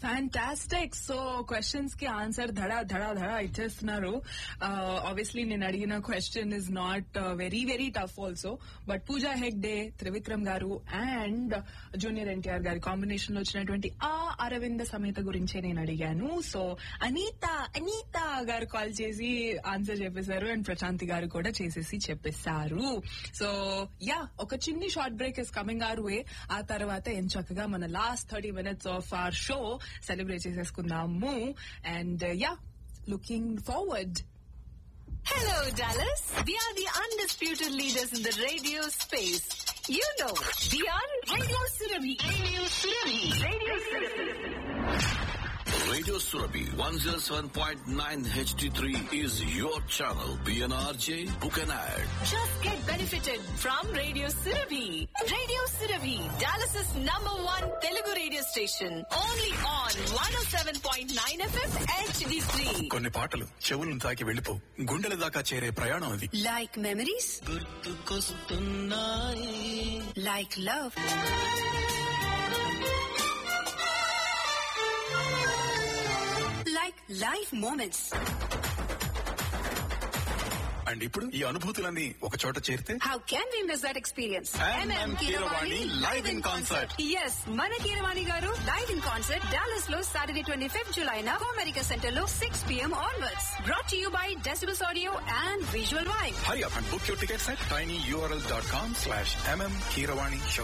Fantastic so questions కి answer ధడా ధడా ధడా ఇచ్చేస్తున్నారు ఆబ్వియస్లీ నేను అడిగిన question is not very very tough also but Pooja Hegde Trivikram garu and junior NTR గారి కాంబినేషన్ లో వచ్చినటువంటి ఆ అరవింద సమేత గురించే నేను అడిగాను సో అనీత అనీత గారు కాల్ చేసి ఆన్సర్ చెప్పేశారు అండ్ ప్రశాంతి గారు కూడా చేసేసి చెప్పేశారు సో యా ఒక చిన్ని short break is coming our way ఆ తర్వాత ఏం చక్కగా మన last thirty minutes of our show celebrate చేసేసుకుందాము and yeah looking forward Hello, Dallas. We are the undisputed leaders in the radio space. You know, we are Radio Surabhi. Radio Surabhi. Radio Surabhi. Radio Surabhi 107.9 HD3 is your channel. PNRJ, book an ad. Just get benefited from Radio Surabhi. Radio Surabhi, Dallas's number one Telugu radio station. Only on 107.9 FM HD3. కొన్ని పాటలు చెవులను తాకి వెళ్ళిపో గుండెల దాకా చేరే ప్రయాణం అది Like memories? Like love? Like life moments. And ఇప్పుడు ఈ అనుభూతులన్నీ ఒక చోట చేరితే How can we miss that experience? MM Keeravani live in concert. Yes, మన Keeravani garu live in concert Dallas లో సాటర్డే ట్వంటీ ఫిఫ్త్ జులై నా అమెరికా సెంటర్ లో six PM onwards brought you by decibels audio and visual vibe hurry up and book your tickets at tiny URL dot com slash MM Keeravani show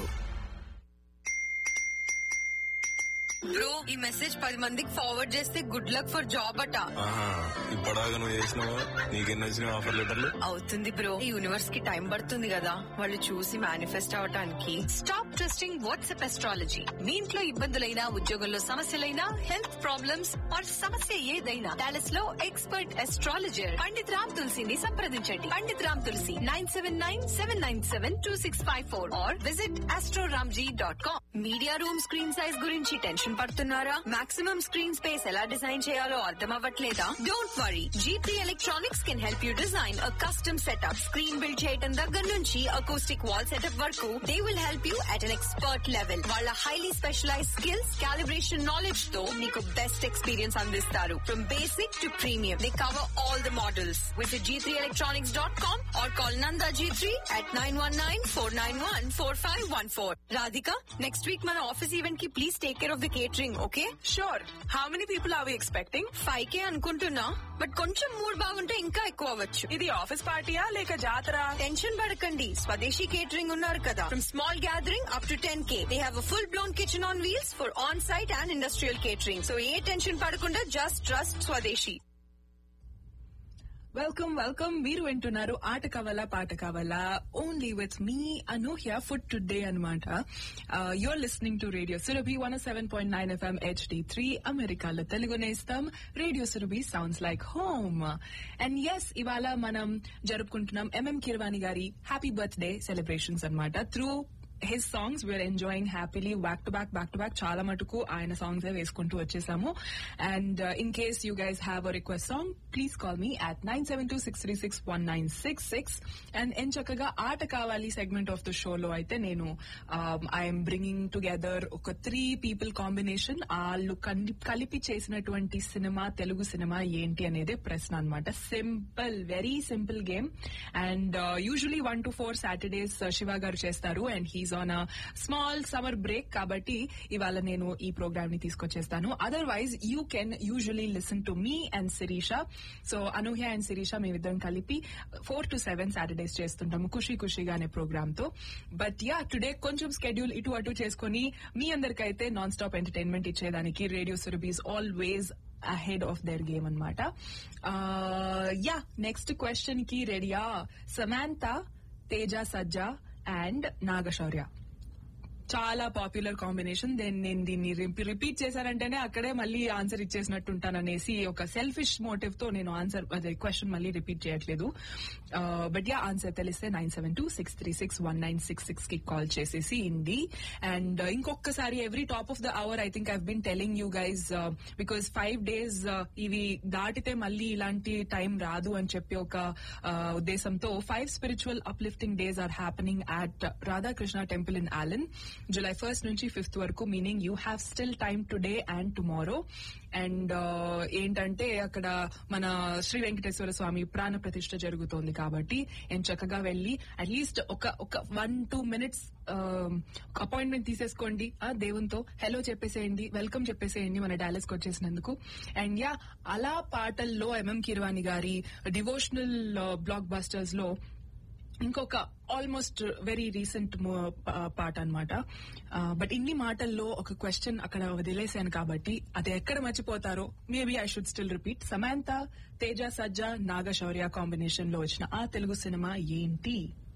bro ఈ message పది మందికి forward చేస్తే good luck for job అట ఇప్పటిదాకా నువ్వు చేసినావా నీకెన్ని వచ్చిన ఆఫర్ లెటర్లు అవుతుంది బ్రో ఈ యూనివర్స్ కి టైం పడుతుంది కదా వాళ్ళు చూసి మేనిఫెస్ట్ అవటానికి స్టాప్ ట్రస్టింగ్ వాట్సాప్ ఎస్ట్రాలజీ మీ ఇంట్లో ఇబ్బందులైనా ఉద్యోగంలో సమస్యలైనా హెల్త్ ప్రాబ్లమ్స్ ఆర్ సమస్య ఏదైనా డాలస్ లో ఎక్స్పర్ట్ ఎస్ట్రాలజర్ పండిత్ రామ్ తులసిని సంప్రదించండి Pandit Ram Tulasi nine seven nine seven nine seven two six five four or visit astroramji dot com media room screen size గురించి టెన్షన్ పడుతున్నారా మాక్సిమం స్క్రీన్ స్పేస్ ఎలా డిజైన్ చేయాలో అర్థం అవ్వట్లేదా don't worry GP electronics can help you design a custom setup screen build చేయడం దగ్గర నుంచి acoustic wall setup వరకు they will help you at an expert level వాళ్ళ highly specialize skills calibration knowledge తో మీకు బెస్ట్ ఎక్స్పీరియన్స్ అందిస్తారు from basic to premium they cover all the models with G three electronics dot com or call Nanda G three at nine one nine four nine one four five one four Radhika next week మన office event కి please take care of the catering okay sure how many people are we expecting five K అనుకుంటున్నా but కొంచెం mood బాగుంటే ఇంకా ఎక్కువ అవ్వచ్చు ఇది office పార్టీయా లేక జాతర టెన్షన్ పడకండి స్వదేశీ కేటరింగ్ ఉన్నారు కదా from small gathering up to ten K they have full blown kitchen on wheels for on site and industrial catering so ఏ టెన్షన్ పడకుండా just trust Swadeshi welcome welcome మీరు వింటున్నారు ఆట కావాలా పాట కావాలా ఓన్లీ విత్ మీ అనూహ్య ఫుడ్ టుడే అనమాట you're listening to radio Surabhi one seven point nine FM HD three అమెరికాలో తెలుగు నేస్తాం radio Surabhi sounds like home and yes ఇవాళ మనం జరుపుకుంటున్నాం ఎంఎం కిరవాణి గారి హ్యాపీ బర్త్డే సెలబ్రేషన్స్ అన్నమాట through his songs we're enjoying happily back to back back to back చాలా మటుకు ఆయన సాంగ్స్ వేసుకుంటూ వచ్చేసాము and in case you guys have a request song please call me at nine seven two six three six one nine six six and ఎన్ చక్కగా ఆట కావాలి segment of the షోలో అయితే నేను ఐఎమ్ బ్రింగింగ్ టుగెదర్ ఒక త్రీ పీపుల్ కాంబినేషన్ వాళ్ళు కలి- కలిపి చేసినటువంటి సినిమా తెలుగు సినిమా ఏంటి అనేది ప్రశ్న అనమాట simple very simple game and usually one to four Saturdays Shiva garu చేస్తారు and he's on a small summer break కాబట్టి ఇవాళ నేను ఈ ప్రోగ్రామ్ ని తీసుకొచ్చేస్తాను otherwise you can usually listen to me and Shirisha so Anuhya and Shirisha మేమిద్దరం కలిపి ఫోర్ టు సెవెన్ సాటర్డేస్ చేస్తుంటాము ఖుషి ఖుషిగా అనే ప్రోగ్రామ్ తో బట్ యా టుడే కొంచెం స్కెడ్యూల్ ఇటు అటు చేసుకుని మీ అందరికైతే నాన్ స్టాప్ ఎంటర్టైన్మెంట్ ఇచ్చేదానికి radio Surabhi's always ahead of the game అనమాట యా నెక్స్ట్ క్వశ్చన్ కి రెడీయా సమాంత తేజ సజ్జా అండ్ నాగశౌర్య చాలా పాపులర్ కాంబినేషన్ దెన్ నేను దీన్ని రిపీట్ చేశానంటేనే అక్కడే మళ్ళీ ఆన్సర్ ఇచ్చేసినట్టు ఉంటాననేసి ఒక సెల్ఫిష్ మోటివ్ తో నేను ఆన్సర్ అదే క్వశ్చన్ మళ్ళీ రిపీట్ చేయట్లేదు బట్ యా ఆన్సర్ తెలిస్తే nine seven two six three six one nine six six కి కాల్ చేసేసి ఇండి అండ్ ఇంకొకసారి every top of the hour I think I been telling you guys because five days ఇవి దాటితే మళ్ళీ ఇలాంటి టైం రాదు అని చెప్పి ఒక uh, ఉద్దేశంతో five spiritual uplifting days are happening at Radhakrishna temple in Allen July first నుంచి ఫిఫ్త్ వరకు meaning you have still time today and tomorrow and ఏంటంటే అక్కడ మన శ్రీ వెంకటేశ్వర స్వామి ప్రాణ ప్రతిష్ఠ జరుగుతోంది కాబట్టి నేను చక్కగా వెళ్ళి అట్లీస్ట్ ఒక ఒక వన్ టూ మినిట్స్ అపాయింట్మెంట్ తీసేసుకోండి ఆ దేవునితో హలో చెప్పేసేయండి వెల్కమ్ చెప్పేసేయండి మన డాలస్ కి వచ్చేసినందుకు అండ్ యా అలా పాటల్లో ఎంఎం కిరవాణి గారి డివోషనల్ బ్లాక్ బస్టర్స్ లో ఇంకొక ఆల్మోస్ట్ వెరీ రీసెంట్ పాట అనమాట బట్ ఇన్ని మాటల్లో ఒక క్వశ్చన్ అక్కడ వదిలేశాను కాబట్టి అది ఎక్కడ మర్చిపోతారో maybe I should still repeat Samantha Teja Sajja Nagashaurya combination లో వచ్చిన ఆ తెలుగు సినిమా ఏంటి